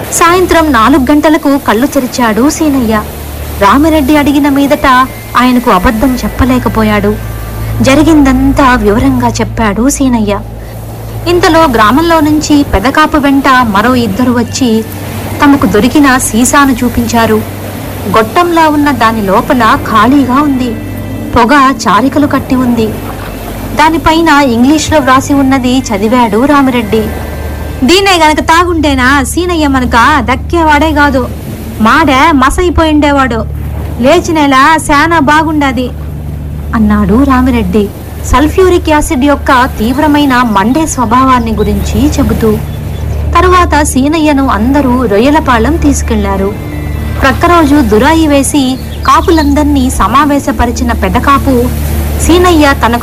సాయంత్రం నాలుగు గంటలకు కళ్ళు తెరిచాడు సీనయ్య రామిరెడ్డి అడిగిన మీదట ఆయనకు అబద్ధం చెప్పలేకపోయాడు జరిగిందంతా వివరంగా చెప్పాడు సీనయ్య ఇంతలో గ్రామంలో నుంచి పెదకాపు వెంట మరో ఇద్దరు వచ్చి తమకు దొరికిన సీసాను చూపించారు గొట్టంలా ఉన్న దాని లోపల ఖాళీగా ఉంది పొగ చారికలు కట్టి ఉంది దానిపైన ఇంగ్లీష్లో వ్రాసి ఉన్నది చదివాడు రామిరెడ్డి దీనే గనక తాగుంటేనా సీనయ్య మనక దక్కేవాడే కాదు మాడే మసైపోయిండేవాడు లేచినేలా శానా బాగుండాది అన్నాడు రామిరెడ్డి సల్ఫ్యూరిక్ యాసిడ్ యొక్క తీవ్రమైన మండే స్వభావాన్ని గురించి చెబుతూ తరువాత సీనయ్యను అందరూ రొయ్యలపాళెం తీసుకెళ్లారు ప్రక్క రోజు దురాయి వేసి కాపులందర్నీ సమావేశపరిచిన పెదకాపు సీనయ్య తనకు